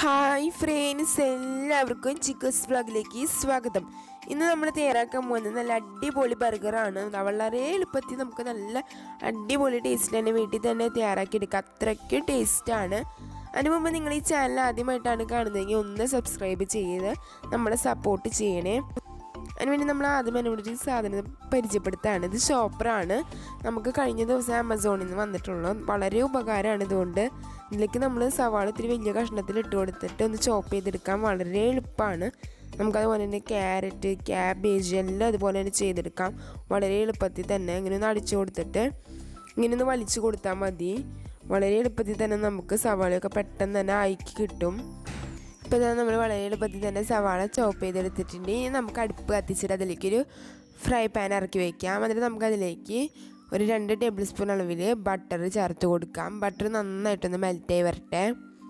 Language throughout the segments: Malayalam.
ഹായ് ഫ്രണ്ട്സ് എല്ലാവർക്കും ചിക്കസ് വ്ളോഗിലേക്ക് സ്വാഗതം ഇന്ന് നമ്മൾ തയ്യാറാക്കാൻ പോകുന്നത് നല്ല അടിപൊളി ബർഗറാണ് വളരെ എളുപ്പത്തിൽ നമുക്ക് നല്ല അടിപൊളി ടേസ്റ്റ് തന്നെ വീട്ടിൽ തന്നെ തയ്യാറാക്കി എടുക്കാം അത്രയ്ക്ക് ടേസ്റ്റാണ് അതിന് മുമ്പ് നിങ്ങൾ ഈ ചാനൽ ആദ്യമായിട്ടാണ് കാണുന്നതെങ്കിൽ ഒന്ന് സബ്സ്ക്രൈബ് ചെയ്ത് നമ്മളെ സപ്പോർട്ട് ചെയ്യണേ അതിനുവേണ്ടി നമ്മൾ ആദ്യം എന്നോട് ഒരു സാധനം പരിചയപ്പെടുത്താണ് ഇത് ഷോപ്പറാണ് നമുക്ക് കഴിഞ്ഞ ദിവസം ആമസോണിൽ നിന്ന് വന്നിട്ടുള്ളൂ വളരെ ഉപകാരമാണ് ഇതുകൊണ്ട് ഇതിലേക്ക് നമ്മൾ സവാള ഇത്തിരി വലിയ കഷ്ണത്തിൽ ഇട്ട് കൊടുത്തിട്ട് ഒന്ന് ചോപ്പ് ചെയ്തെടുക്കാൻ വളരെ എളുപ്പമാണ് നമുക്കതുപോലെ തന്നെ ക്യാരറ്റ് ക്യാബേജ് എല്ലാം അതുപോലെ തന്നെ ചെയ്തെടുക്കാം വളരെ എളുപ്പത്തിൽ തന്നെ ഇങ്ങനെ ഒന്ന് അടിച്ചു കൊടുത്തിട്ട് ഇങ്ങനെ ഒന്ന് വലിച്ചു കൊടുത്താൽ മതി വളരെ എളുപ്പത്തിൽ തന്നെ നമുക്ക് സവാളയൊക്കെ പെട്ടെന്ന് തന്നെ ആയിക്ക് കിട്ടും ഇപ്പോൾ ഇതാ നമ്മൾ വളരെ എളുപ്പത്തിൽ തന്നെ സവാള ചോപ്പ് ചെയ്തെടുത്തിട്ടുണ്ട് ഇനി നമുക്ക് അടുപ്പ് കത്തിച്ചിട്ട് അതിലേക്കൊരു ഫ്രൈ പാൻ ഇറക്കി വയ്ക്കാം എന്നിട്ട് നമുക്ക് അതിലേക്ക് ഒരു രണ്ട് ടേബിൾ സ്പൂൺ അളവിൽ ബട്ടർ ചേർത്ത് കൊടുക്കാം ബട്ടർ നന്നായിട്ടൊന്ന് മെൽറ്റ് ആയി വരട്ടെ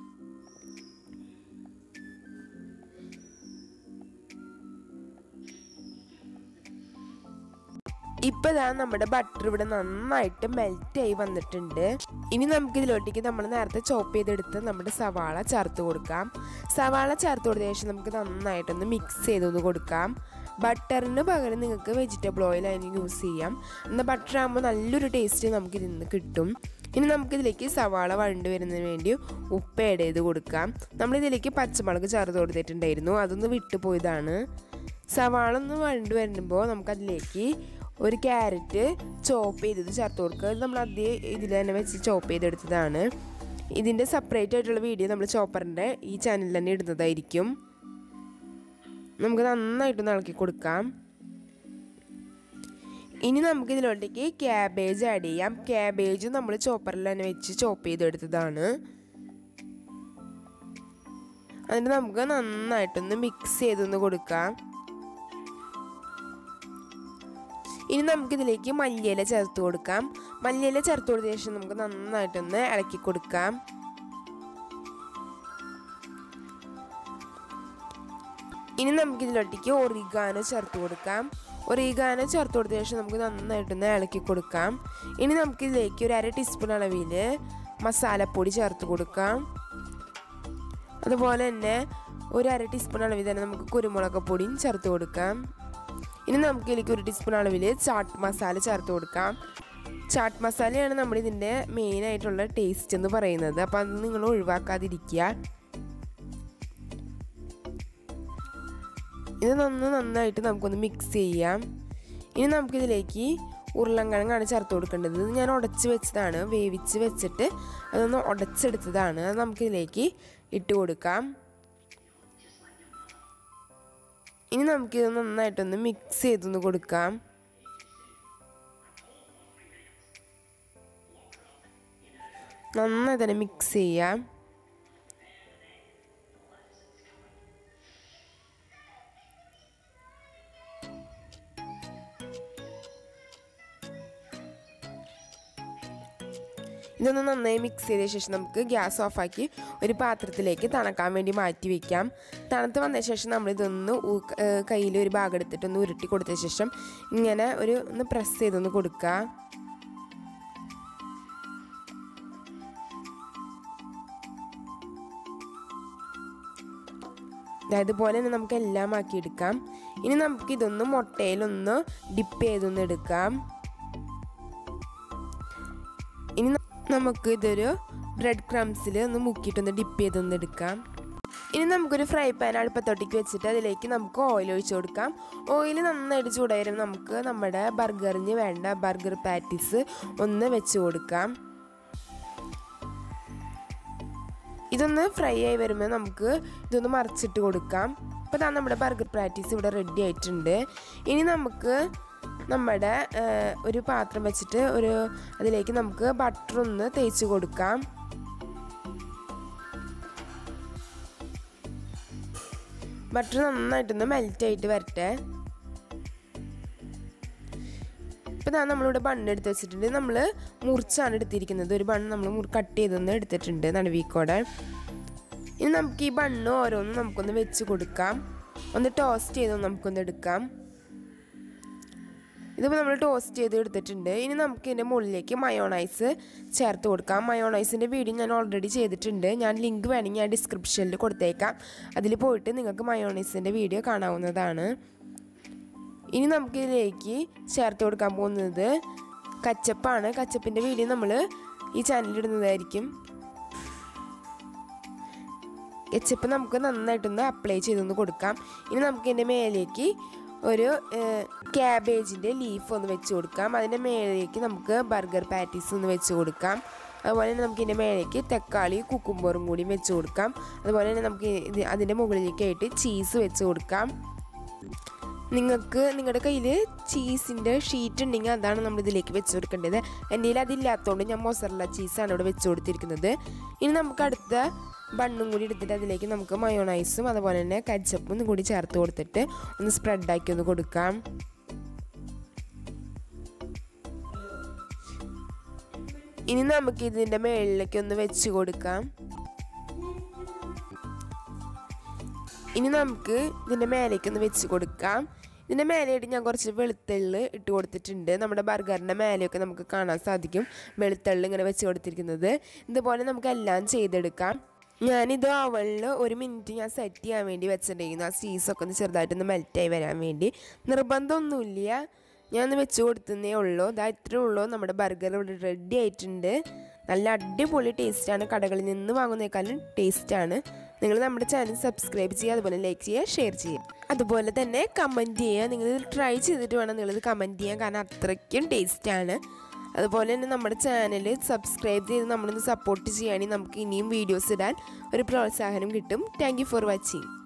ഇപ്പൊ ഇതാ നമ്മുടെ ബട്ടർ ഇവിടെ നന്നായിട്ട് മെൽറ്റ് ആയി വന്നിട്ടുണ്ട് ഇനി നമുക്ക് ഇതിലോട്ടേക്ക് നമ്മൾ നേരത്തെ ചോപ്പ് ചെയ്തെടുത്ത് നമ്മുടെ സവാള ചേർത്ത് കൊടുക്കാം സവാള ചേർത്ത് കൊടുത്ത ശേഷം നമുക്ക് നന്നായിട്ടൊന്ന് മിക്സ് ചെയ്തൊന്ന് കൊടുക്കാം ബട്ടറിന് പകരം നിങ്ങൾക്ക് വെജിറ്റബിൾ ഓയിൽ അതിന് യൂസ് ചെയ്യാം എന്നാൽ ബട്ടർ ആകുമ്പോൾ നല്ലൊരു ടേസ്റ്റ് നമുക്ക് ഇതിൽ നിന്ന് കിട്ടും ഇനി നമുക്കിതിലേക്ക് സവാള വഴണ്ട് വരുന്നതിന് വേണ്ടി ഉപ്പ് ആഡ് ചെയ്ത് കൊടുക്കാം നമ്മളിതിലേക്ക് പച്ചമുളക് ചേർത്ത് കൊടുത്തിട്ടുണ്ടായിരുന്നു അതൊന്ന് വിട്ടുപോയതാണ് സവാള ഒന്ന് വഴണ്ട് വരുമ്പോൾ നമുക്കതിലേക്ക് ഒരു ക്യാരറ്റ് ചോപ്പ് ചെയ്തത് ചേർത്ത് കൊടുക്കുക ഇത് നമ്മൾ അതേ ഇതിൽ തന്നെ വെച്ച് ചോപ്പ് ചെയ്തെടുത്തതാണ് ഇതിൻ്റെ സെപ്പറേറ്റ് ആയിട്ടുള്ള വീഡിയോ നമ്മൾ ചോപ്പറിൻ്റെ ഈ ചാനലിൽ തന്നെ ഇടുന്നതായിരിക്കും നമുക്ക് നന്നായിട്ടൊന്ന് ഇളക്കി കൊടുക്കാം ഇനി നമുക്ക് ഇതിലോട്ടേക്ക് ക്യാബേജ് ആഡ് ചെയ്യാം ക്യാബേജ് നമ്മൾ ചോപ്പറിൽ തന്നെ വെച്ച് ചോപ്പ് ചെയ്തെടുത്തതാണ് എന്നിട്ട് നമുക്ക് നന്നായിട്ടൊന്ന് മിക്സ് ചെയ്തൊന്ന് കൊടുക്കാം ഇനി നമുക്കിതിലേക്ക് മല്ലിയില ചേർത്ത് കൊടുക്കാം മല്ലിയില ചേർത്ത് കൊടുത്ത ശേഷം നമുക്ക് നന്നായിട്ടൊന്ന് ഇളക്കി കൊടുക്കാം ഇനി നമുക്കിതിലോട്ടേക്ക് ഒറിഗാനോ ചേർത്ത് കൊടുക്കാം ഒറിഗാനോ ചേർത്ത് കൊടുത്ത ശേഷം നമുക്ക് നന്നായിട്ടൊന്ന് ഇളക്കി കൊടുക്കാം ഇനി നമുക്കിതിലേക്ക് ഒരു അര ടീസ്പൂൺ അളവിൽ മസാലപ്പൊടി ചേർത്ത് കൊടുക്കാം അതുപോലെ തന്നെ ഒരു അര ടീസ്പൂൺ അളവിൽ തന്നെ നമുക്ക് കുരുമുളക് പൊടിയും ചേർത്ത് കൊടുക്കാം ഇനി നമുക്ക് ഇതിലേക്ക് ഒരു ടീസ്പൂൺ അളവിൽ ചാട്ട് മസാല ചേർത്ത് കൊടുക്കാം ചാട്ട് മസാലയാണ് നമ്മുടെ ഇതിൻ്റെ മെയിൻ ആയിട്ടുള്ള ടേസ്റ്റ് എന്ന് പറയുന്നത് അപ്പോൾ അത് നിങ്ങൾ ഒഴിവാക്കാതിരിക്കുക ഇത് നന്ന് നന്നായിട്ട് നമുക്കൊന്ന് മിക്സ് ചെയ്യാം ഇനി നമുക്കിതിലേക്ക് ഉരുളൻകിഴങ്ങാണ് ചേർത്ത് കൊടുക്കേണ്ടത് ഇത് ഞാൻ ഉടച്ച് വെച്ചതാണ് വേവിച്ച് വെച്ചിട്ട് അതൊന്ന് ഉടച്ചെടുത്തതാണ് അത് നമുക്കിതിലേക്ക് ഇട്ട് കൊടുക്കാം ഇനി നമുക്കിത് നന്നായിട്ടൊന്ന് മിക്സ് ചെയ്തൊന്ന് കൊടുക്കാം നന്നായി തന്നെ മിക്സ് ചെയ്യാം ഇതൊന്ന് നന്നായി മിക്സ് ചെയ്ത ശേഷം നമുക്ക് ഗ്യാസ് ഓഫാക്കി ഒരു പാത്രത്തിലേക്ക് തണക്കാൻ വേണ്ടി മാറ്റി വെക്കാം തണുത്ത് വന്ന ശേഷം നമ്മളിതൊന്ന് കയ്യിൽ ഒരു ഭാഗം എടുത്തിട്ട് ഒന്ന് ഉരുട്ടി കൊടുത്ത ശേഷം ഇങ്ങനെ ഒരു ഒന്ന് പ്രസ് ചെയ്തൊന്ന് കൊടുക്കുക അതുപോലെ തന്നെ നമുക്ക് എല്ലാം ആക്കിയെടുക്കാം ഇനി നമുക്ക് ഇതൊന്ന് മുട്ടയിലൊന്ന് ഡിപ്പ് ചെയ്തൊന്ന് എടുക്കാം ഇനി നമുക്ക് ഇതൊരു ബ്രെഡ് ക്രംസിൽ ഒന്ന് മുക്കിയിട്ടൊന്ന് ഡിപ്പ് ചെയ്തൊന്ന് എടുക്കാം ഇനി നമുക്കൊരു ഫ്രൈ പാൻ അടുപ്പത്തോട്ടേക്ക് വെച്ചിട്ട് അതിലേക്ക് നമുക്ക് ഓയിൽ ഒഴിച്ചു കൊടുക്കാം ഓയിൽ നന്നായിട്ട് ചൂടായി നമുക്ക് നമ്മുടെ ബർഗറിന് വേണ്ട ബർഗർ പാറ്റീസ് ഒന്ന് വെച്ച് കൊടുക്കാം ഇതൊന്ന് ഫ്രൈ ആയി വരുമ്പോൾ നമുക്ക് ഇതൊന്ന് മറിച്ചിട്ട് കൊടുക്കാം അപ്പോൾ ഇതാ നമ്മുടെ ബർഗർ പാറ്റീസ് ഇവിടെ റെഡി ആയിട്ടുണ്ട് ഇനി നമുക്ക് നമ്മുടെ ഒരു പാത്രം വെച്ചിട്ട് ഒരു അതിലേക്ക് നമുക്ക് ബട്ടർ ഒന്ന് തേച്ച് കൊടുക്കാം ബട്ടർ നന്നായിട്ടൊന്ന് മെൽറ്റ് ആയിട്ട് വരട്ടെ ഇപ്പം ഞാൻ നമ്മളിവിടെ ബണ്ണ് എടുത്ത് വെച്ചിട്ടുണ്ട് നമ്മൾ മുറിച്ചാണ് എടുത്തിരിക്കുന്നത് ഒരു ബണ്ണ് നമ്മൾ കട്ട് ചെയ്തൊന്ന് എടുത്തിട്ടുണ്ട് നടുവീക്കോടെ ഇനി നമുക്ക് ഈ ബണ്ണ് ഓരോന്നും നമുക്കൊന്ന് വെച്ച് കൊടുക്കാം ഒന്ന് ടോസ്റ്റ് ചെയ്തൊന്ന് നമുക്കൊന്ന് എടുക്കാം ഇതിപ്പോൾ നമ്മൾ ടോസ്റ്റ് ചെയ്ത് എടുത്തിട്ടുണ്ട് ഇനി നമുക്ക് ഇതിൻ്റെ മുകളിലേക്ക് മയോണൈസ് ചേർത്ത് കൊടുക്കാം മയോണൈസിൻ്റെ വീഡിയോ ഞാൻ ഓൾറെഡി ചെയ്തിട്ടുണ്ട് ഞാൻ ലിങ്ക് വേണമെങ്കിൽ ഞാൻ ഡിസ്ക്രിപ്ഷനിൽ കൊടുത്തേക്കാം അതിൽ പോയിട്ട് നിങ്ങൾക്ക് മയോണൈസിൻ്റെ വീഡിയോ കാണാവുന്നതാണ് ഇനി നമുക്കിതിലേക്ക് ചേർത്ത് കൊടുക്കാൻ പോകുന്നത് കച്ചപ്പാണ് കച്ചപ്പിൻ്റെ വീഡിയോ നമ്മൾ ഈ ചാനലിൽ ഇടുന്നതായിരിക്കും കച്ചപ്പ് നമുക്ക് നന്നായിട്ടൊന്ന് അപ്ലൈ ചെയ്തൊന്ന് കൊടുക്കാം ഇനി നമുക്ക് ഇതിൻ്റെ മേലേക്ക് ഒരു ക്യാബേജിൻ്റെ ലീഫ് ഒന്ന് വെച്ച് കൊടുക്കാം അതിൻ്റെ മേലേക്ക് നമുക്ക് ബർഗർ പാറ്റീസ് ഒന്ന് വെച്ച് കൊടുക്കാം അതുപോലെ തന്നെ നമുക്ക് ഇതിൻ്റെ മേലേക്ക് തക്കാളി കുക്കുംബറും കൂടി വെച്ച് കൊടുക്കാം അതുപോലെ തന്നെ നമുക്ക് ഇത് അതിൻ്റെ മുകളിലേക്കായിട്ട് ചീസ് വെച്ച് കൊടുക്കാം നിങ്ങൾക്ക് നിങ്ങളുടെ കയ്യിൽ ചീസിൻ്റെ ഷീറ്റ് ഉണ്ടെങ്കിൽ അതാണ് നമ്മൾ ഇതിലേക്ക് വെച്ച് കൊടുക്കേണ്ടത് എൻ്റെ കയ്യിൽ അതില്ലാത്തതുകൊണ്ട് ഞാൻ മൊസറല്ല ചീസാണ് ഇവിടെ വെച്ച് കൊടുത്തിരിക്കുന്നത് ഇനി നമുക്ക് അടുത്ത ബണ്ണും കൂടി എടുത്തിട്ട് അതിലേക്ക് നമുക്ക് മയോണൈസും അതുപോലെ തന്നെ കച്ചപ്പും കൂടി ചേർത്ത് കൊടുത്തിട്ട് ഒന്ന് സ്പ്രെഡാക്കി ഒന്ന് കൊടുക്കാം ഇനി നമുക്ക് ഇതിൻ്റെ മുകളിലേക്ക് ഒന്ന് വെച്ച് കൊടുക്കാം ഇനി നമുക്ക് ഇതിൻ്റെ മേലേക്ക് ഒന്ന് വെച്ച് കൊടുക്കാം ഇതിൻ്റെ മേലെയായിട്ട് ഞാൻ കുറച്ച് വെളുത്തള്ള് ഇട്ട് കൊടുത്തിട്ടുണ്ട് നമ്മുടെ ബർഗറിൻ്റെ മേലെയൊക്കെ നമുക്ക് കാണാൻ സാധിക്കും വെളുത്തള്ള് ഇങ്ങനെ വെച്ച് കൊടുത്തിരിക്കുന്നത് ഇതുപോലെ നമുക്ക് എല്ലാം ചെയ്തെടുക്കാം ഞാനിത് ഓവനിൽ ഒരു മിനിറ്റ് ഞാൻ സെറ്റ് ചെയ്യാൻ വേണ്ടി വെച്ചിട്ടുണ്ടായിരുന്നു ആ ചീസൊക്കെ ഒന്ന് ചെറുതായിട്ടൊന്ന് മെൽറ്റായി വരാൻ വേണ്ടി നിർബന്ധമൊന്നുമില്ല ഞാൻ ഒന്ന് വെച്ച് കൊടുത്തതേ ഉള്ളൂ ഇതാ ഇത്രേ ഉള്ളൂ നമ്മുടെ ബർഗർ ഇവിടെ റെഡി ആയിട്ടുണ്ട് നല്ല അടിപൊളി ടേസ്റ്റാണ് കടകളിൽ നിന്ന് വാങ്ങുന്നേക്കാളും ടേസ്റ്റാണ് നിങ്ങൾ നമ്മുടെ ചാനൽ സബ്സ്ക്രൈബ് ചെയ്യുക അതുപോലെ ലൈക്ക് ചെയ്യുക ഷെയർ ചെയ്യുക അതുപോലെ തന്നെ കമൻറ്റ് ചെയ്യുക നിങ്ങൾ ട്രൈ ചെയ്തിട്ട് വേണം നിങ്ങളിത് കമൻറ്റ് ചെയ്യാൻ കാരണം അത്രയ്ക്കും ടേസ്റ്റാണ് അതുപോലെ തന്നെ നമ്മുടെ ചാനൽ സബ്സ്ക്രൈബ് ചെയ്ത് നമ്മളൊന്ന് സപ്പോർട്ട് ചെയ്യുകയാണെങ്കിൽ നമുക്ക് ഇനിയും വീഡിയോസ് ഇടാൻ ഒരു പ്രോത്സാഹനം കിട്ടും താങ്ക് ഫോർ വാച്ചിങ്